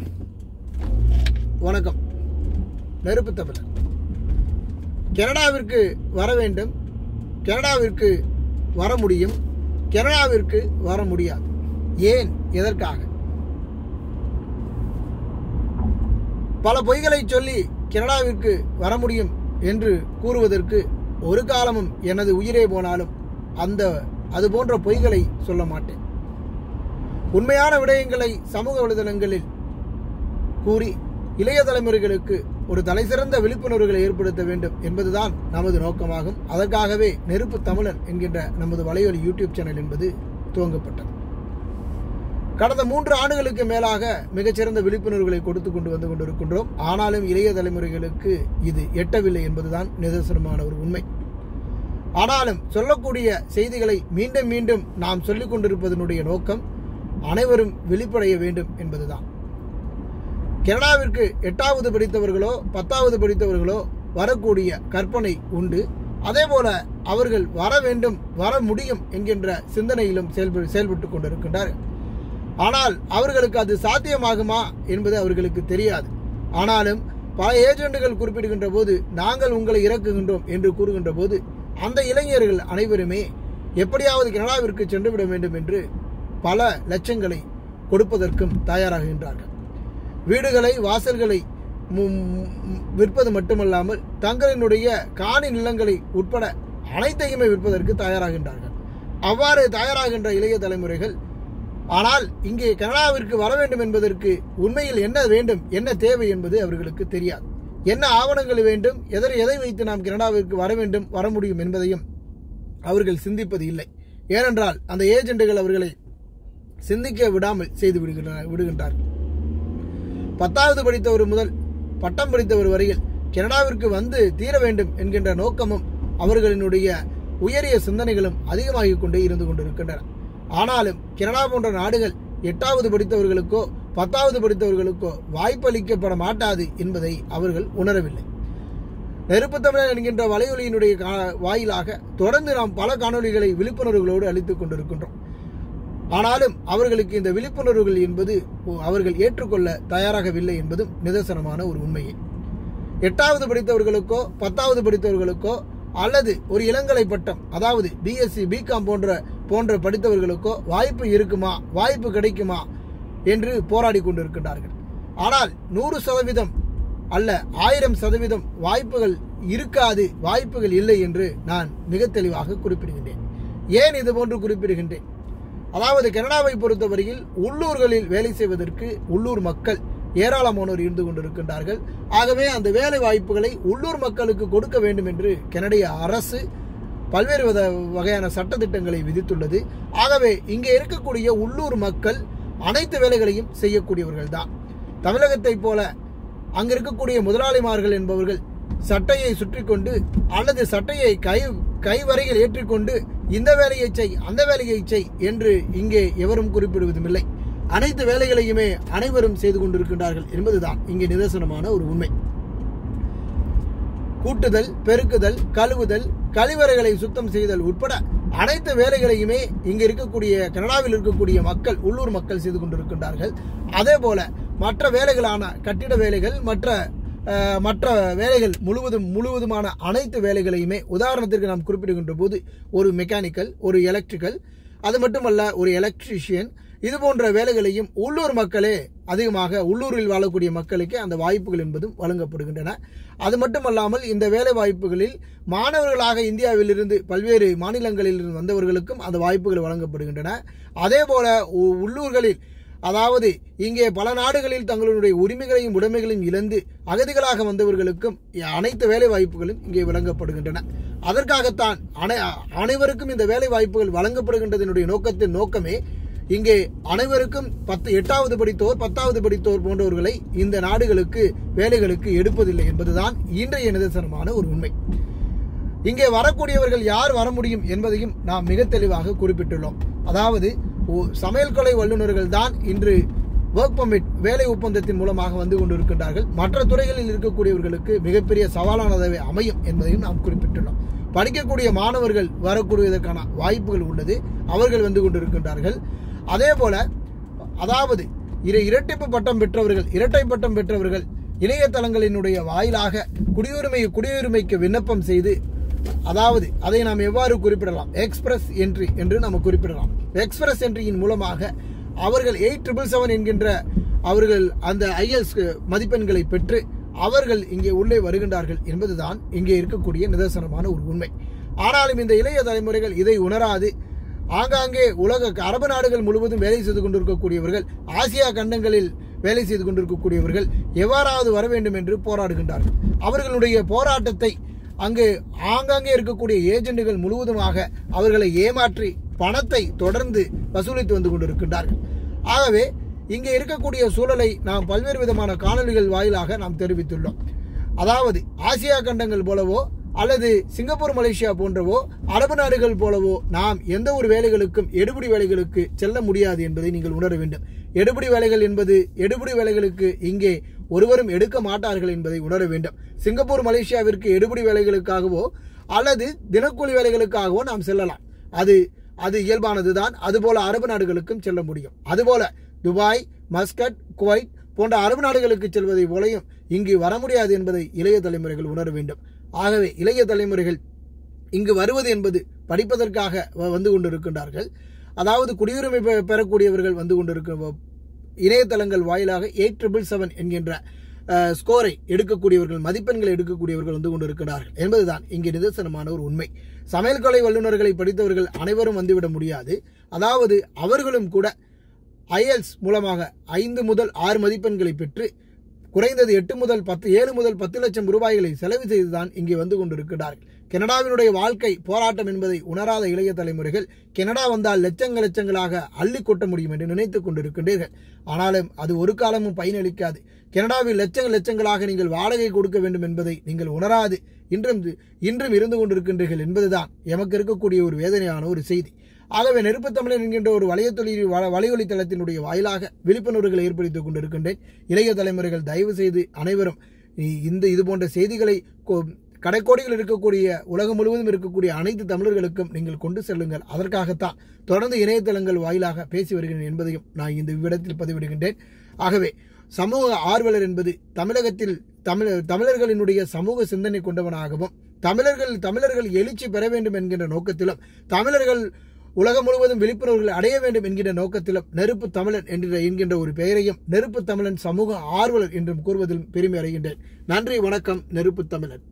வணக்கம் நெருப்பு தமிழர் கனடாவிற்கு வர வேண்டும் கனடாவிற்கு வர முடியும் கனடாவிற்கு வர முடியாது ஏன் எதற்காக பல பொய்களை சொல்லி கனடாவிற்கு வர முடியும் என்று கூறுவதற்கு ஒரு காலமும் எனது உயிரே போனாலும் அந்த அது போன்ற பொய்களை சொல்ல மாட்டேன் உண்மையான விடயங்களை சமூக வலைதளங்களில் கூறி இளைய தலைமுறைகளுக்கு ஒரு தலைசிறந்த விழிப்புணர்வுகளை ஏற்படுத்த வேண்டும் என்பதுதான் நமது நோக்கமாகும் அதற்காகவே நெருப்பு தமிழன் என்கின்ற நமது வலையொலி யூடியூப் சேனல் என்பது துவங்கப்பட்டது கடந்த மூன்று ஆண்டுகளுக்கு மேலாக மிகச்சிறந்த விழிப்புணர்வுகளை கொடுத்து கொண்டு வந்து கொண்டிருக்கின்றோம் ஆனாலும் இளைய தலைமுறைகளுக்கு இது எட்டவில்லை என்பதுதான் நிதர்சனமான ஒரு உண்மை ஆனாலும் சொல்லக்கூடிய செய்திகளை மீண்டும் மீண்டும் நாம் சொல்லிக் கொண்டிருப்பதனுடைய நோக்கம் அனைவரும் விழிப்படைய வேண்டும் என்பதுதான் கனடாவிற்கு எட்டாவது படித்தவர்களோ பத்தாவது படித்தவர்களோ வரக்கூடிய கற்பனை உண்டு அதே போல அவர்கள் வர வேண்டும் வர முடியும் என்கின்ற சிந்தனையிலும் செயல்ப செயல்பட்டுக் கொண்டிருக்கின்றார்கள் ஆனால் அவர்களுக்கு அது சாத்தியமாகுமா என்பது அவர்களுக்கு தெரியாது ஆனாலும் பல ஏஜெண்டுகள் குறிப்பிடுகின்ற போது நாங்கள் உங்களை இறக்குகின்றோம் என்று கூறுகின்ற போது அந்த இளைஞர்கள் அனைவருமே எப்படியாவது கனடாவிற்கு சென்றுவிட வேண்டும் என்று பல லட்சங்களை கொடுப்பதற்கும் தயாராகின்றார்கள் வீடுகளை வாசல்களை மு- மு- விற்பது மட்டுமல்லாமல் தங்களினுடைய காணி நிலங்களை உட்பட அனைத்தையுமே விற்பதற்கு தயாராகின்றார்கள் அவ்வாறு தயாராகின்ற இளைய தலைமுறைகள் ஆனால் இங்கே கனடாவிற்கு வர வேண்டும் என்பதற்கு உண்மையில் என்ன வேண்டும் என்ன தேவை என்பது அவர்களுக்கு தெரியாது என்ன ஆவணங்கள் வேண்டும் எதை எதை வைத்து நாம் கனடாவிற்கு வர வேண்டும் வர முடியும் என்பதையும் அவர்கள் சிந்திப்பது இல்லை ஏனென்றால் அந்த ஏஜெண்டுகள் அவர்களை சிந்திக்க விடாமல் செய்து விடுகின்றனர் விடுகின்றார்கள் பத்தாவது படித்தவர் முதல் பட்டம் படித்தவர் வரையில் கனடாவிற்கு வந்து தீர வேண்டும் என்கின்ற நோக்கமும் அவர்களினுடைய உயரிய சிந்தனைகளும் அதிகமாகிக் கொண்டே இருந்து கொண்டிருக்கின்றன ஆனாலும் கனடா போன்ற நாடுகள் எட்டாவது படித்தவர்களுக்கோ பத்தாவது படித்தவர்களுக்கோ வாய்ப்பளிக்கப்பட மாட்டாது என்பதை அவர்கள் உணரவில்லை நெருப்பு தமிழர் என்கின்ற வலையொலியினுடைய கா- வாயிலாக தொடர்ந்து நாம் பல காணொளிகளை விழிப்புணர்வுகளோடு அளித்துக் கொண்டிருக்கின்றோம் ஆனாலும் அவர்களுக்கு இந்த விழிப்புணர்வுகள் என்பது அவர்கள் ஏற்றுக்கொள்ள தயாராகவில்லை என்பதும் நிதர்சனமான ஒரு உண்மையே எட்டாவது படித்தவர்களுக்கோ பத்தாவது படித்தவர்களுக்கோ அல்லது ஒரு இளங்கலை பட்டம் அதாவது பிஎஸ்சி பிகாம் போன்ற போன்ற படித்தவர்களுக்கோ வாய்ப்பு இருக்குமா வாய்ப்பு கிடைக்குமா என்று போராடி கொண்டிருக்கின்றார்கள் ஆனால் நூறு சதவீதம் அல்ல ஆயிரம் சதவீதம் வாய்ப்புகள் இருக்காது வாய்ப்புகள் இல்லை என்று நான் மிக தெளிவாக குறிப்பிடுகின்றேன் ஏன் இது போன்று குறிப்பிடுகின்றேன் அதாவது கனடாவை பொறுத்தவரையில் உள்ளூர்களில் வேலை செய்வதற்கு உள்ளூர் மக்கள் ஏராளமானோர் இருந்து கொண்டிருக்கின்றார்கள் ஆகவே அந்த வேலை வாய்ப்புகளை உள்ளூர் மக்களுக்கு கொடுக்க வேண்டும் என்று கனடிய அரசு பல்வேறு வித வகையான சட்டத்திட்டங்களை விதித்துள்ளது ஆகவே இங்கே இருக்கக்கூடிய உள்ளூர் மக்கள் அனைத்து வேலைகளையும் செய்யக்கூடியவர்கள் தான் தமிழகத்தைப் போல அங்கு இருக்கக்கூடிய முதலாளிமார்கள் என்பவர்கள் சட்டையை சுற்றி கொண்டு அல்லது சட்டையை கை கைவரையில் ஏற்றிக்கொண்டு இந்த வேலையை செய் அந்த வேலையை செய் என்று இங்கே எவரும் குறிப்பிடுவதும் இல்லை அனைத்து வேலைகளையுமே அனைவரும் செய்து கொண்டிருக்கின்றார்கள் என்பதுதான் இங்கே நிதர்சனமான ஒரு உண்மை கூட்டுதல் பெருக்குதல் கழுவுதல் கழிவறைகளை சுத்தம் செய்தல் உட்பட அனைத்து வேலைகளையுமே இங்கு இருக்கக்கூடிய கனடாவில் இருக்கக்கூடிய மக்கள் உள்ளூர் மக்கள் செய்து கொண்டிருக்கின்றார்கள் அதே போல மற்ற வேலைகளான கட்டிட வேலைகள் மற்ற அஹ், மற்ற வேலைகள் முழுவதும் முழுவதுமான அனைத்து வேலைகளையுமே உதாரணத்திற்கு நாம் குறிப்பிடுகின்ற போது ஒரு மெக்கானிக்கல் ஒரு எலக்ட்ரிக்கல் அது மட்டுமல்ல ஒரு எலக்ட்ரீஷியன் இது போன்ற வேலைகளையும் உள்ளூர் மக்களே அதிகமாக உள்ளூரில் வாழக்கூடிய மக்களுக்கு அந்த வாய்ப்புகள் என்பதும் வழங்கப்படுகின்றன அது மட்டுமல்லாமல் இந்த வேலை வாய்ப்புகளில் மாணவர்களாக இந்தியாவிலிருந்து பல்வேறு மாநிலங்களில் இருந்து வந்தவர்களுக்கும் அந்த வாய்ப்புகள் வழங்கப்படுகின்றன அதே போல உ- உள்ளூர்களில் அதாவது இங்கே பல நாடுகளில் தங்களுடைய உரிமைகளையும் உடைமைகளையும் இழந்து அகதிகளாக வந்தவர்களுக்கும் அனைத்து வேலை வாய்ப்புகளும் இங்கே வழங்கப்படுகின்றன அதற்காகத்தான் அனை அனைவருக்கும் இந்த வேலை வாய்ப்புகள் வழங்கப்படுகின்றதனுடைய நோக்கத்தின் நோக்கமே இங்கே அனைவருக்கும் பத்து எட்டாவது படித்தோர் பத்தாவது படித்தோர் போன்றவர்களை இந்த நாடுகளுக்கு வேலைகளுக்கு எடுப்பதில்லை என்பதுதான் இன்றைய நிதர்சனமான ஒரு உண்மை இங்கே வரக்கூடியவர்கள் யார் வர முடியும் என்பதையும் நாம் மிக தெளிவாக குறிப்பிட்டுள்ளோம் அதாவது ஓ- சமையல் கொலை வல்லுநர்கள் தான் இன்று ஒர்க் பர்மிட் வேலை ஒப்பந்தத்தின் மூலமாக வந்து கொண்டிருக்கின்றார்கள் மற்ற துறைகளில் இருக்கக்கூடியவர்களுக்கு மிகப்பெரிய சவாலானதவை அமையும் என்பதையும் நாம் குறிப்பிட்டுள்ளோம் படிக்கக்கூடிய மாணவர்கள் வரக்கூடியதற்கான வாய்ப்புகள் உள்ளது அவர்கள் வந்து கொண்டிருக்கின்றார்கள் அதே போல அதாவது இரு இரட்டிப்பு பட்டம் பெற்றவர்கள் இரட்டை பட்டம் பெற்றவர்கள் இணையதளங்களினுடைய வாயிலாக குடியுரிமை குடியுரிமைக்கு விண்ணப்பம் செய்து அதாவது அதை நாம் எவ்வாறு குறிப்பிடலாம் எக்ஸ்பிரஸ் என்ட்ரி என்று நாம் குறிப்பிடலாம் எக்ஸ்பிரஸ் என்ட்ரியின் மூலமாக அவர்கள் எயிட் ட்ரிபிள் செவன் என்கின்ற அவர்கள் அந்த ஐஎல்ஸ் மதிப்பெண்களை பெற்று அவர்கள் இங்கே உள்ளே வருகின்றார்கள் என்பதுதான் இங்கே இருக்கக்கூடிய நிதர்சனமான ஒரு உண்மை ஆனாலும் இந்த இளைய தலைமுறைகள் இதை உணராது ஆங்காங்கே உலக அரபு நாடுகள் முழுவதும் வேலை செய்து கொண்டிருக்கக்கூடியவர்கள் ஆசியா கண்டங்களில் வேலை செய்து கொண்டிருக்கக்கூடியவர்கள் எவ்வாறாவது வர வேண்டும் என்று போராடுகின்றார்கள் அவர்களுடைய போராட்டத்தை அங்கு ஆங்காங்கே இருக்கக்கூடிய ஏஜெண்டுகள் முழுவதுமாக அவர்களை ஏமாற்றி பணத்தை தொடர்ந்து வசூலித்து வந்து கொண்டிருக்கின்றார்கள் ஆகவே இங்கே இருக்கக்கூடிய சூழலை நாம் பல்வேறு விதமான காணொலிகள் வாயிலாக நாம் தெரிவித்துள்ளோம் அதாவது ஆசியா கண்டங்கள் போலவோ அல்லது சிங்கப்பூர் மலேசியா போன்றவோ அரபு நாடுகள் போலவோ நாம் எந்த ஒரு வேலைகளுக்கும் எடுபடி வேலைகளுக்கு செல்ல முடியாது என்பதை நீங்கள் உணர வேண்டும் எடுபடி வேலைகள் என்பது எடுபடி வேலைகளுக்கு இங்கே ஒருவரும் எடுக்க மாட்டார்கள் என்பதை உணர வேண்டும் சிங்கப்பூர் மலேசியாவிற்கு எடுபடி வேலைகளுக்காகவோ அல்லது தினக்கூலி வேலைகளுக்காகவோ நாம் செல்லலாம் அது அது இயல்பானதுதான் அதுபோல அரபு நாடுகளுக்கும் செல்ல முடியும் அதுபோல துபாய் மஸ்கட் குவைத் போன்ற அரபு நாடுகளுக்கு செல்வதை போலையும் இங்கு வர முடியாது என்பதை இளைய தலைமுறைகள் உணர வேண்டும் ஆகவே இளைய தலைமுறைகள் இங்கு வருவது என்பது படிப்பதற்காக வ- வந்து கொண்டிருக்கின்றார்கள் அதாவது குடியுரிமை பெ- பெறக்கூடியவர்கள் வந்து கொண்டிருக்க இணையதளங்கள் வாயிலாக எயிட் ட்ரிபிள் செவன் என்கின்ற அஹ், ஸ்கோரை எடுக்கக்கூடியவர்கள் மதிப்பெண்களை எடுக்கக்கூடியவர்கள் வந்து கொண்டிருக்கிறார்கள் என்பதுதான் இங்கே நிதர்சனமான ஒரு உண்மை சமையல் கலை வல்லுநர்களை படித்தவர்கள் அனைவரும் வந்துவிட முடியாது அதாவது அவர்களும் கூட ஐஎல்ஸ் மூலமாக ஐந்து முதல் ஆறு மதிப்பெண்களை பெற்று குறைந்தது எட்டு முதல் பத்து ஏழு முதல் பத்து லட்சம் ரூபாய்களை செலவு செய்துதான் இங்கே வந்து கொண்டிருக்கிறார்கள் கனடாவினுடைய வாழ்க்கை போராட்டம் என்பதை உணராத இளைய தலைமுறைகள் கனடா வந்தால் லட்சங்கள் லட்சங்களாக அள்ளி கொட்ட முடியும் என்று நினைத்துக் கொண்டிருக்கின்றீர்கள் ஆனாலும் அது ஒரு காலமும் பயனளிக்காது கனடாவில் லட்சங்கள் லட்சங்களாக நீங்கள் வாடகை கொடுக்க வேண்டும் என்பதை நீங்கள் உணராது இன்றும் இன்றும் இருந்து கொண்டிருக்கின்றீர்கள் என்பதுதான் எமக்கு இருக்கக்கூடிய ஒரு வேதனையான ஒரு செய்தி ஆகவே நெருப்பு தமிழர் என்கின்ற ஒரு வலையத்தொழில் வலையொலி தளத்தினுடைய வாயிலாக விழிப்புணர்வுகளை ஏற்படுத்திக் கொண்டிருக்கின்றேன் இளைய தலைமுறைகள் தயவு செய்து அனைவரும் இ- இந்த இது போன்ற செய்திகளை கொ- கடைக்கோடிகள் இருக்கக்கூடிய உலகம் முழுவதும் இருக்கக்கூடிய அனைத்து தமிழர்களுக்கும் நீங்கள் கொண்டு செல்லுங்கள் அதற்காகத்தான் தொடர்ந்து இணையதளங்கள் வாயிலாக பேசி வருகிறேன் என்பதையும் நான் இந்த விடத்தில் பதிவிடுகின்றேன் ஆகவே சமூக ஆர்வலர் என்பது தமிழகத்தில் தமிழ் தமிழர்களினுடைய சமூக சிந்தனை கொண்டவனாகவும் தமிழர்கள் தமிழர்கள் எழுச்சி பெற வேண்டும் என்கின்ற நோக்கத்திலும் தமிழர்கள் உலகம் முழுவதும் விழிப்புணர்வுகளை அடைய வேண்டும் என்கின்ற நோக்கத்திலும் நெருப்பு தமிழன் என்கிற என்கின்ற ஒரு பெயரையும் நெருப்பு தமிழன் சமூக ஆர்வலர் என்றும் கூறுவதில் பெருமை அடைகின்றேன் நன்றி வணக்கம் நெருப்பு தமிழன்